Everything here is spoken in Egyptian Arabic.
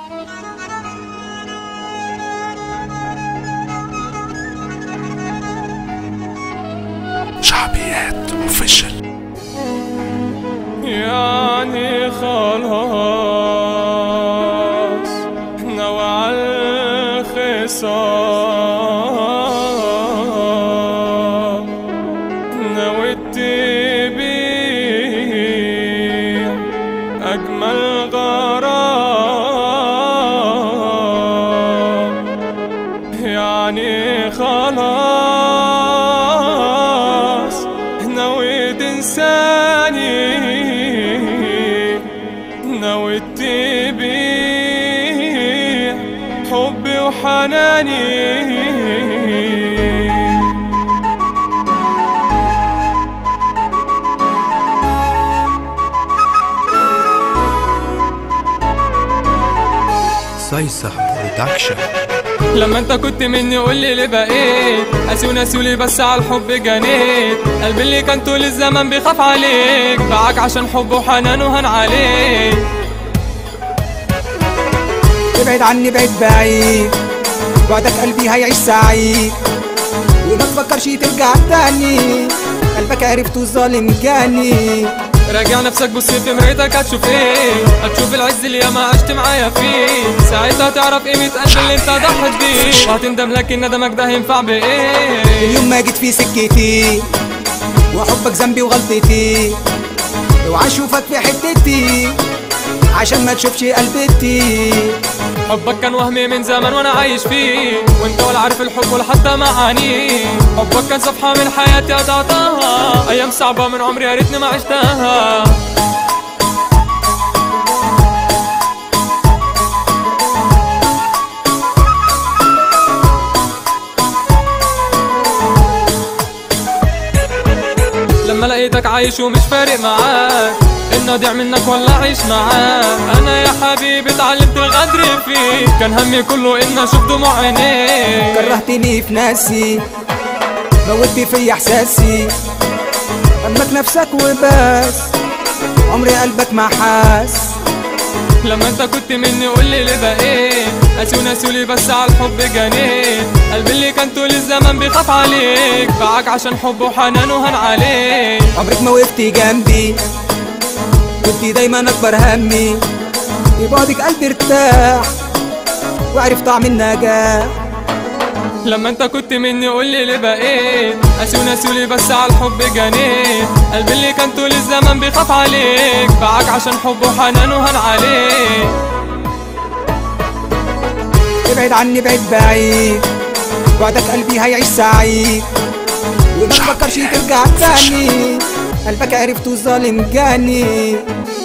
شعبيات اوفيشال يعني خلاص نوى على الخصام نوى تبيع أجمل غرام يعني خلاص نوي تنساني نوي تبيع حبي وحناني صيصح برودكشن لما انت كنت مني قول لي ليه بقيت قاسي ونسولي بس على الحب جنيت قلبي اللي كان طول الزمن بيخاف عليك باعك عشان حب وحنان وهن عليك ابعد عني بعد بعيد بعدك قلبي هيعيش سعيد وما تفكرش ترجع تاني قلبك عرفته الظالم جاني راجع نفسك بص في مرايتك هتشوف ايه هتشوف العز اللي ياما عشت معايا فيه ساعتها تعرف قيمة قلب اللي انت ضحت بيه وهتندم لكن ندمك ده هينفع بايه اليوم ما جيت في سكتي وحبك ذنبي وغلطتي اوعى اشوفك في حتتي عشان ما تشوفش قلبتي حبك كان وهمي من زمان وانا عايش فيه وانت ولا عارف الحب ولا حتى معانيه حبك كان صفحة من حياتي قطعتها ايام صعبة من عمري يا ريتني ما عشتها لما لقيتك عايش ومش فارق معاك ان اضيع منك ولا اعيش معاك انا يا حبيبي اتعلمت الغدر فيك كان همي كله ان اشوف دموع عينيك كرهتني في ناسي موتت في احساسي همك نفسك وبس عمري قلبك ما حاس لما انت كنت مني قول لي ليه بقيت قاسي وناسولي بس على الحب جنيت قلبي اللي كان طول الزمن بيخاف عليك باعك عشان حب وحنان وهن عليك عمرك ما وقفتي جنبي كنت دايما اكبر همي ببعدك قلبي ارتاح وعرف طعم النجاح لما انت كنت مني قول لي ليه بقيت قاسي وناسولي بس على الحب جنيت قلبي اللي كان طول الزمن بيخاف عليك باعك عشان حب وحنان وهن عليك ابعد عني بعد بعيد بعدك قلبي هيعيش سعيد وما تفكرش ترجع تاني قلبك عرفته الظالم جاني